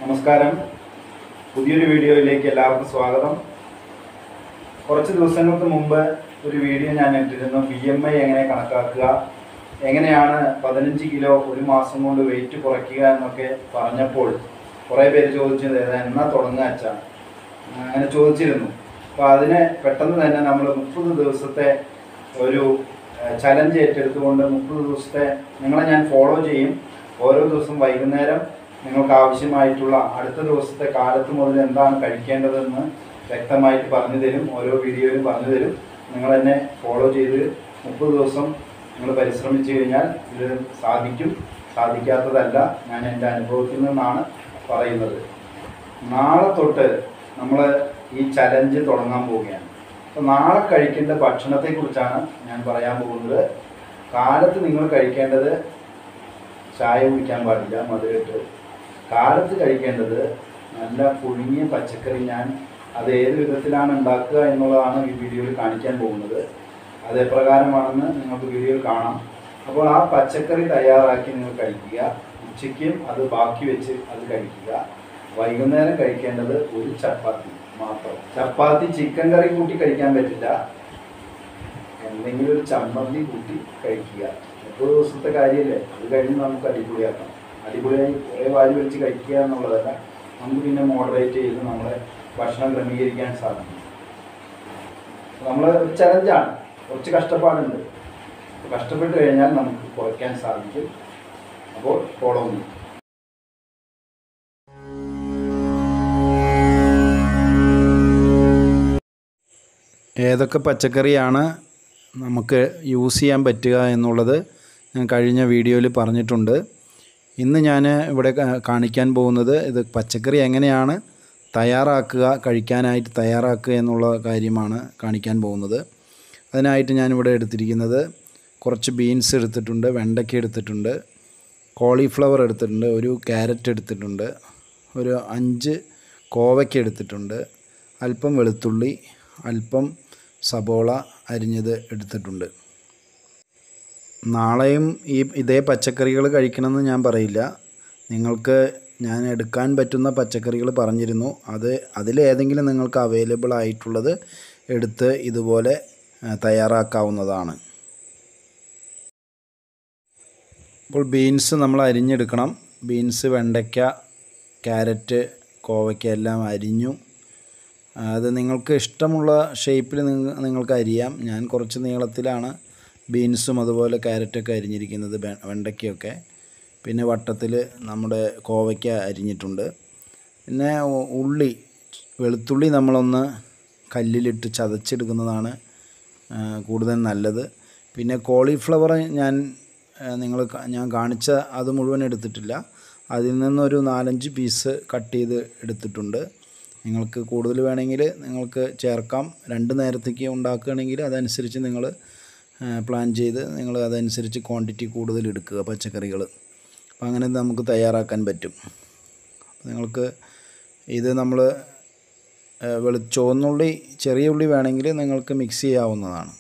നമസ്കാരം പുതിയൊരു വീഡിയോയിലേക്ക് എല്ലാവർക്കും സ്വാഗതം കുറച്ച് ദിവസങ്ങൾക്ക് മുമ്പ് ഒരു വീഡിയോ ഞാൻ ഇട്ടിരുന്നു ബി എം ഐ എങ്ങനെ കണക്കാക്കുക എങ്ങനെയാണ് പതിനഞ്ച് കിലോ ഒരു മാസം കൊണ്ട് വെയിറ്റ് കുറയ്ക്കുക എന്നൊക്കെ പറഞ്ഞപ്പോൾ കുറേ പേര് ചോദിച്ചത് "ഇത് എന്നാ തുടങ്ങുക അച്ഛാ അങ്ങനെ ചോദിച്ചിരുന്നു അപ്പോൾ അതിന് പെട്ടെന്ന് തന്നെ നമ്മൾ മുപ്പത് ദിവസത്തെ ഒരു ചലഞ്ച് ഏറ്റെടുത്തുകൊണ്ട് മുപ്പത് ദിവസത്തെ നിങ്ങളെ ഞാൻ ഫോളോ ചെയ്യും ഓരോ ദിവസം വൈകുന്നേരം നിങ്ങൾക്ക് ആവശ്യമായിട്ടുള്ള അടുത്ത ദിവസത്തെ കാലത്ത് മുതൽ എന്താണ് കഴിക്കേണ്ടതെന്ന് വ്യക്തമായിട്ട് പറഞ്ഞു തരും ഓരോ വീഡിയോയിലും പറഞ്ഞു തരും നിങ്ങൾ എന്നെ ഫോളോ ചെയ്ത് മുപ്പത് ദിവസം നിങ്ങൾ പരിശ്രമിച്ചു കഴിഞ്ഞാൽ ഇത് സാധിക്കും സാധിക്കാത്തതല്ല ഞാൻ എൻ്റെ അനുഭവത്തിൽ നിന്നാണ് പറയുന്നത് നാളെ തൊട്ട് നമ്മൾ ഈ ചലഞ്ച് തുടങ്ങാൻ പോവുകയാണ് അപ്പോൾ നാളെ കഴിക്കേണ്ട ഭക്ഷണത്തെക്കുറിച്ചാണ് ഞാൻ പറയാൻ പോകുന്നത് കാലത്ത് നിങ്ങൾ കഴിക്കേണ്ടത് ചായ കുടിക്കാൻ പാടില്ല മധുരട്ട് കാലത്ത് കഴിക്കേണ്ടത് നല്ല പുഴുങ്ങിയ പച്ചക്കറി ഞാൻ അത് ഏത് വിധത്തിലാണ് ഉണ്ടാക്കുക എന്നുള്ളതാണ് ഈ വീഡിയോയിൽ കാണിക്കാൻ പോകുന്നത് അത് എപ്രകാരമാണെന്ന് നിങ്ങൾക്ക് വീഡിയോയിൽ കാണാം അപ്പോൾ ആ പച്ചക്കറി തയ്യാറാക്കി നിങ്ങൾ കഴിക്കുക ഉച്ചയ്ക്കും അത് ബാക്കി വെച്ച് അത് കഴിക്കുക വൈകുന്നേരം കഴിക്കേണ്ടത് ഒരു ചപ്പാത്തി മാത്രം ചപ്പാത്തി ചിക്കൻ കറി കൂട്ടി കഴിക്കാൻ പറ്റില്ല എന്തെങ്കിലും ഒരു ചമ്മന്തി കൂട്ടി കഴിക്കുക മുപ്പത് ദിവസത്തെ കാര്യമല്ലേ അത് കഴിഞ്ഞ് നമുക്ക് അടിപൊളിയാക്കാം അടിപൊളിയായി കുറേ വാരി വെച്ച് കഴിക്കുക എന്നുള്ളതല്ല നമുക്ക് പിന്നെ മോഡറേറ്റ് ചെയ്ത് നമ്മളെ ഭക്ഷണം ക്രമീകരിക്കാൻ സാധിക്കും നമ്മൾ ഒരു ചലഞ്ചാണ് കുറച്ച് കഷ്ടപ്പാടുണ്ട് അപ്പോൾ കഷ്ടപ്പെട്ട് കഴിഞ്ഞാൽ നമുക്ക് കുറയ്ക്കാൻ സാധിക്കും അപ്പോൾ ഫോളോ ചെയ്യും ഏതൊക്കെ പച്ചക്കറിയാണ് നമുക്ക് യൂസ് ചെയ്യാൻ പറ്റുക എന്നുള്ളത് ഞാൻ കഴിഞ്ഞ വീഡിയോയിൽ പറഞ്ഞിട്ടുണ്ട് ഇന്ന് ഞാൻ ഇവിടെ കാ- കാണിക്കാൻ പോകുന്നത് ഇത് പച്ചക്കറി എങ്ങനെയാണ് തയ്യാറാക്കുക കഴിക്കാനായിട്ട് തയ്യാറാക്കുക എന്നുള്ള കാര്യമാണ് കാണിക്കാൻ പോകുന്നത് അതിനായിട്ട് ഞാനിവിടെ എടുത്തിരിക്കുന്നത് കുറച്ച് ബീൻസ് എടുത്തിട്ടുണ്ട് വെണ്ടയ്ക്ക എടുത്തിട്ടുണ്ട് കോളിഫ്ലവർ എടുത്തിട്ടുണ്ട് ഒരു ക്യാരറ്റ് എടുത്തിട്ടുണ്ട് ഒരു അഞ്ച് കോവയ്ക്ക എടുത്തിട്ടുണ്ട് അല്പം വെളുത്തുള്ളി അല്പം സബോള അരിഞ്ഞത് എടുത്തിട്ടുണ്ട് നാളെയും ഈ ഇതേ പച്ചക്കറികൾ കഴിക്കണമെന്ന് ഞാൻ പറയില്ല നിങ്ങൾക്ക് ഞാൻ എടുക്കാൻ പറ്റുന്ന പച്ചക്കറികൾ പറഞ്ഞിരുന്നു അത് അതിലേതെങ്കിലും നിങ്ങൾക്ക് അവൈലബിൾ ആയിട്ടുള്ളത് എടുത്ത് ഇതുപോലെ ആ, തയ്യാറാക്കാവുന്നതാണ് ഇപ്പോൾ ബീൻസ് നമ്മൾ അരിഞ്ഞെടുക്കണം ബീൻസ് വെണ്ടയ്ക്ക ക്യാരറ്റ് കോവയ്ക്ക എല്ലാം അരിഞ്ഞു അത് നിങ്ങൾക്ക് ഇഷ്ടമുള്ള ഷേപ്പിൽ നിങ്ങ നിങ്ങൾക്ക് അരിയാം ഞാൻ കുറച്ച് നീളത്തിലാണ് ബീൻസും അതുപോലെ ക്യാരറ്റൊക്കെ അരിഞ്ഞിരിക്കുന്നത് വെ- വെണ്ടയ്ക്കയൊക്കെ പിന്നെ വട്ടത്തിൽ നമ്മുടെ കോവയ്ക്ക അരിഞ്ഞിട്ടുണ്ട് പിന്നെ ഉ- ഉള്ളി വെളുത്തുള്ളി നമ്മളൊന്ന് കല്ലിലിട്ട് ചതച്ചെടുക്കുന്നതാണ് ആ, കൂടുതൽ നല്ലത് പിന്നെ കോളിഫ്ലവർ ഞാൻ നിങ്ങൾ ഞാൻ കാണിച്ച അത് മുഴുവൻ എടുത്തിട്ടില്ല അതിൽ നിന്നൊരു നാലഞ്ച് പീസ് കട്ട് ചെയ്ത് എടുത്തിട്ടുണ്ട് നിങ്ങൾക്ക് കൂടുതൽ വേണമെങ്കിൽ നിങ്ങൾക്ക് ചേർക്കാം രണ്ട് നേരത്തേക്ക് ഉണ്ടാക്കുകയാണെങ്കിൽ അതനുസരിച്ച് നിങ്ങൾ പ്ലാൻ ചെയ്ത് നിങ്ങൾ അതനുസരിച്ച് ക്വാണ്ടിറ്റി കൂടുതൽ എടുക്കുക പച്ചക്കറികൾ അപ്പോൾ അങ്ങനെ നമുക്ക് തയ്യാറാക്കാൻ പറ്റും അപ്പോൾ നിങ്ങൾക്ക് ഇത് നമ്മൾ വെളു ചുവന്നുള്ളി ചെറിയ ഉള്ളി വേണമെങ്കിൽ നിങ്ങൾക്ക് മിക്സ് ചെയ്യാവുന്നതാണ്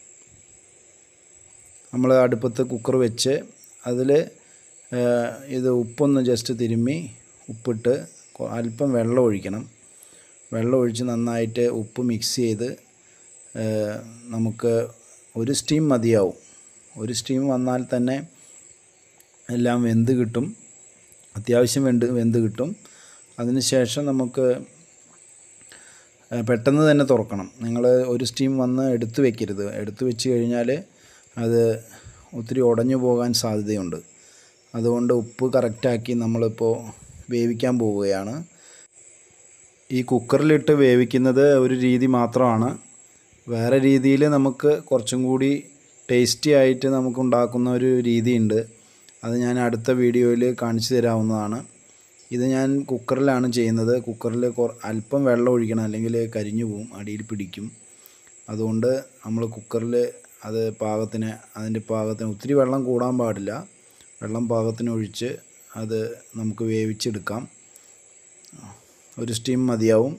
നമ്മൾ അടുപ്പത്ത് കുക്കർ വെച്ച് അതിൽ ഇത് ഉപ്പൊന്ന് ജസ്റ്റ് തിരുമ്മി ഉപ്പിട്ട് കൊ- അല്പം വെള്ളം ഒഴിക്കണം വെള്ളം ഒഴിച്ച് നന്നായിട്ട് ഉപ്പ് മിക്സ് ചെയ്ത് ഏഹ്, നമുക്ക് ഒരു സ്റ്റീം മതിയാവും ഒരു സ്റ്റീം വന്നാൽ തന്നെ എല്ലാം വെന്ത് കിട്ടും അത്യാവശ്യം വെന്ത് വെന്ത് കിട്ടും അതിനുശേഷം നമുക്ക് ഏഹ്, പെട്ടെന്ന് തന്നെ തുറക്കണം നിങ്ങൾ ഒരു സ്റ്റീം വന്ന് എടുത്തു വെക്കരുത് എടുത്തു വെച്ച് കഴിഞ്ഞാൽ അത് ഒത്തിരി ഉടഞ്ഞു പോകാൻ സാധ്യതയുണ്ട് അതുകൊണ്ട് ഉപ്പ് കറക്റ്റാക്കി നമ്മളിപ്പോൾ വേവിക്കാൻ പോവുകയാണ് ഈ കുക്കറിലിട്ട് വേവിക്കുന്നത് ഒരു രീതി മാത്രമാണ് വേറെ രീതിയിൽ നമുക്ക് കുറച്ചും കൂടി ടേസ്റ്റി ആയിട്ട് നമുക്ക് ഉണ്ടാക്കുന്ന ഒരു രീതിയുണ്ട് അത് ഞാൻ അടുത്ത വീഡിയോയിൽ കാണിച്ചു തരാവുന്നതാണ് ഇത് ഞാൻ കുക്കറിലാണ് ചെയ്യുന്നത് കുക്കറിൽ കൊ അല്പം വെള്ളം ഒഴിക്കണം അല്ലെങ്കിൽ കരിഞ്ഞു പോവും അടിയിൽ പിടിക്കും അതുകൊണ്ട് നമ്മൾ കുക്കറിൽ അത് പാകത്തിന് അതിൻ്റെ പാകത്തിന് ഒത്തിരി വെള്ളം കൂടാൻ പാടില്ല വെള്ളം പാകത്തിന് ഒഴിച്ച് അത് നമുക്ക് വേവിച്ചെടുക്കാം ഒരു സ്റ്റീം മതിയാവും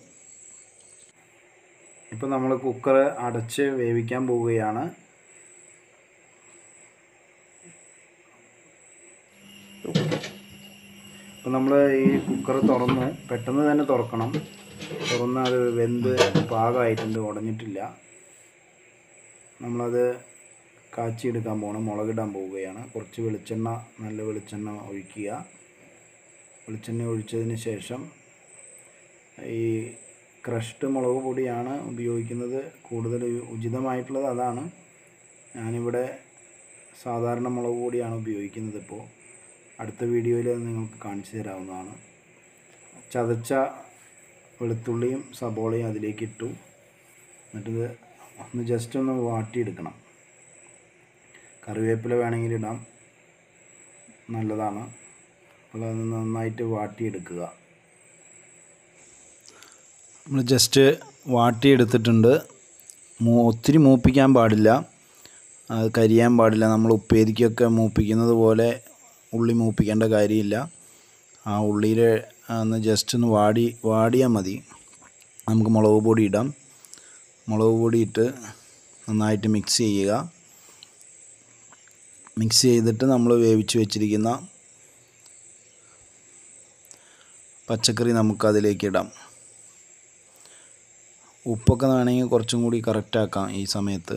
ഇപ്പോൾ നമ്മൾ കുക്കർ അടച്ച് വേവിക്കാൻ പോവുകയാണ് ഇപ്പോൾ അപ്പോൾ നമ്മൾ ഈ കുക്കർ തുറന്ന് പെട്ടെന്ന് തന്നെ തുറക്കണം തുറന്ന് അത് വെന്ത് പാകമായിട്ടുണ്ട് ഉടഞ്ഞിട്ടില്ല നമ്മളത് കാച്ചിയെടുക്കാൻ പോകണം മുളകിടാൻ പോവുകയാണ് കുറച്ച് വെളിച്ചെണ്ണ നല്ല വെളിച്ചെണ്ണ ഒഴിക്കുക വെളിച്ചെണ്ണ ഒഴിച്ചതിന് ശേഷം ഈ ക്രഷ്ഡ് മുളക് പൊടിയാണ് ഉപയോഗിക്കുന്നത് കൂടുതൽ ഉചിതമായിട്ടുള്ളത് അതാണ് ഞാനിവിടെ സാധാരണ മുളക് പൊടിയാണ് ഉപയോഗിക്കുന്നത് ഇപ്പോൾ അടുത്ത വീഡിയോയിൽ അത് നിങ്ങൾക്ക് കാണിച്ചു തരാവുന്നതാണ് ചതച്ച വെളുത്തുള്ളിയും സബോളയും അതിലേക്ക് ഇട്ടു എന്നിട്ടിത് ഒന്ന് ജസ്റ്റ് ഒന്ന് വാട്ടിയെടുക്കണം കറിവേപ്പില വേണമെങ്കിൽ ഇടാം നല്ലതാണ് അപ്പോൾ അത് നന്നായിട്ട് വാട്ടിയെടുക്കുക നമ്മൾ ജസ്റ്റ് വാട്ടിയെടുത്തിട്ടുണ്ട് മൂ ഒത്തിരി മൂപ്പിക്കാൻ പാടില്ല അത് കരിയാൻ പാടില്ല നമ്മൾ ഉപ്പേരിക്കൊക്കെ മൂപ്പിക്കുന്നത് പോലെ ഉള്ളി മൂപ്പിക്കേണ്ട കാര്യമില്ല ആ ഉള്ളിയിൽ ഒന്ന് ജസ്റ്റ് ഒന്ന് വാടി വാടിയാൽ മതി നമുക്ക് മുളക് പൊടി ഇടാം മുളക് പൊടി ഇട്ട് നന്നായിട്ട് മിക്സ് ചെയ്യുക മിക്സ് ചെയ്തിട്ട് നമ്മൾ വേവിച്ച് വെച്ചിരിക്കുന്ന പച്ചക്കറി നമുക്ക് അതിലേക്ക് ഇടാം ഉപ്പൊക്കെ വേണമെങ്കിൽ കുറച്ചും കൂടി കറക്റ്റ് ആക്കാം ഈ സമയത്ത്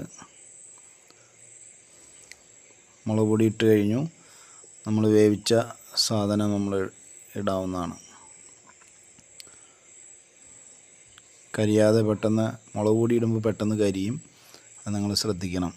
മുളക് പൊടി ഇട്ട് കഴിഞ്ഞു നമ്മൾ വേവിച്ച സാധനം നമ്മൾ ഇടാവുന്നതാണ് കരിയാതെ പെട്ടെന്ന് മുളക് പൊടി ഇടുമ്പോൾ പെട്ടെന്ന് കരിയും അത് നിങ്ങൾ ശ്രദ്ധിക്കണം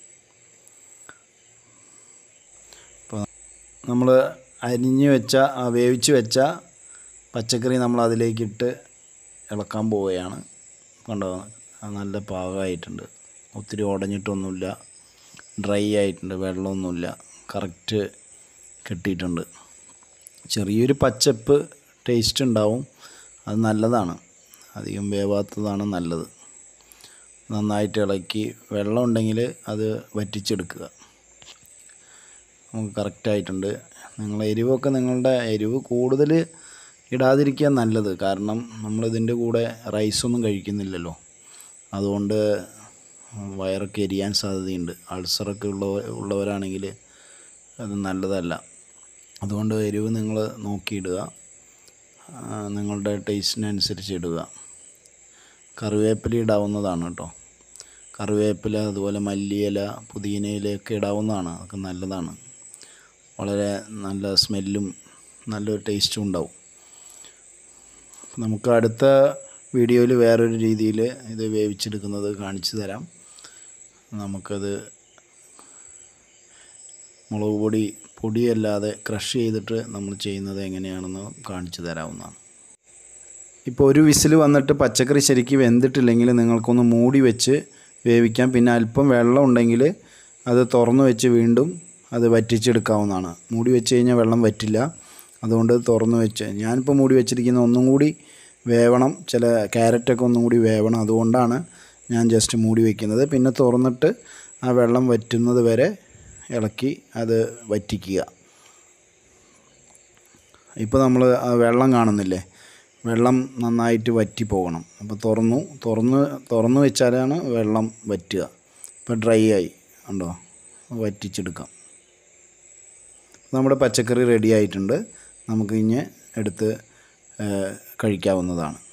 അപ്പോൾ നമ്മൾ അരിഞ്ഞ് വെച്ച ആ വേവിച്ച് വെച്ച പച്ചക്കറി നമ്മൾ അതിലേക്കിട്ട് ഇളക്കാൻ പോവുകയാണ് കണ്ടോ അത് നല്ല പാകമായിട്ടുണ്ട് ഒത്തിരി ഉടഞ്ഞിട്ടൊന്നുമില്ല ഡ്രൈ ആയിട്ടുണ്ട് വെള്ളമൊന്നുമില്ല കറക്റ്റ് കെട്ടിയിട്ടുണ്ട് ചെറിയൊരു പച്ചപ്പ് ടേസ്റ്റ് ഉണ്ടാവും അത് നല്ലതാണ് അധികം വേവാത്തതാണ് നല്ലത് നന്നായിട്ട് ഇളക്കി വെള്ളം ഉണ്ടെങ്കിൽ അത് വറ്റിച്ചെടുക്കുക നമുക്ക് കറക്റ്റായിട്ടുണ്ട് നിങ്ങൾ എരിവൊക്കെ നിങ്ങളുടെ എരിവ് കൂടുതൽ ഇടാതിരിക്കുക നല്ലത് കാരണം നമ്മളിതിൻ്റെ കൂടെ റൈസൊന്നും കഴിക്കുന്നില്ലല്ലോ അതുകൊണ്ട് വയറൊക്കെ എരിയാൻ സാധ്യതയുണ്ട് അൾസറൊക്കെ ഉള്ള ഉള്ളവരാണെങ്കിൽ അത് നല്ലതല്ല അതുകൊണ്ട് എരിവ് നിങ്ങൾ നോക്കിയിടുക നിങ്ങളുടെ ടേസ്റ്റിനനുസരിച്ച് ഇടുക കറിവേപ്പില ഇടാവുന്നതാണ് കേട്ടോ കറിവേപ്പില അതുപോലെ മല്ലിയില പുതിനയിലയൊക്കെ ഇടാവുന്നതാണ് അതൊക്കെ നല്ലതാണ് വളരെ നല്ല സ്മെല്ലും നല്ലൊരു ടേസ്റ്റും ഉണ്ടാവും നമുക്ക് അടുത്ത വീഡിയോയിൽ വേറൊരു രീതിയിൽ ഇത് വേവിച്ചെടുക്കുന്നത് കാണിച്ചു തരാം നമുക്കത് മുളക് പൊടി പൊടിയല്ലാതെ ക്രഷ് ചെയ്തിട്ട് നമ്മൾ ചെയ്യുന്നത് എങ്ങനെയാണെന്ന് കാണിച്ചു തരാവുന്നതാണ് ഇപ്പോൾ ഒരു വിസിൽ വന്നിട്ട് പച്ചക്കറി ശരിക്ക് വെന്തിട്ടില്ലെങ്കിൽ നിങ്ങൾക്കൊന്ന് മൂടി വെച്ച് വേവിക്കാം പിന്നെ അല്പം വെള്ളം ഉണ്ടെങ്കിൽ അത് തുറന്ന് വെച്ച് വീണ്ടും അത് വറ്റിച്ചെടുക്കാവുന്നതാണ് മൂടി വെച്ച് കഴിഞ്ഞാൽ വെള്ളം വറ്റില്ല അതുകൊണ്ട് തുറന്ന് വെച്ച് ഞാനിപ്പോൾ മൂടി വെച്ചിരിക്കുന്ന ഒന്നും കൂടി വേവണം ചില ക്യാരറ്റൊക്കെ ഒന്നും കൂടി വേവണം അതുകൊണ്ടാണ് ഞാൻ ജസ്റ്റ് മൂടി വയ്ക്കുന്നത് പിന്നെ തുറന്നിട്ട് ആ വെള്ളം വറ്റുന്നത് വരെ ഇളക്കി അത് വറ്റിക്കുക ഇപ്പോൾ നമ്മൾ ആ വെള്ളം കാണുന്നില്ലേ വെള്ളം നന്നായിട്ട് വറ്റി പോകണം അപ്പോൾ തുറന്നു തുറന്ന് തുറന്ന് വെച്ചാലാണ് വെള്ളം വറ്റുക ഇപ്പോൾ ഡ്രൈ ആയി ഉണ്ടോ വറ്റിച്ചെടുക്കാം നമ്മുടെ പച്ചക്കറി റെഡി ആയിട്ടുണ്ട് നമുക്ക് ഇനി എടുത്ത് കഴിക്കാവുന്നതാണ്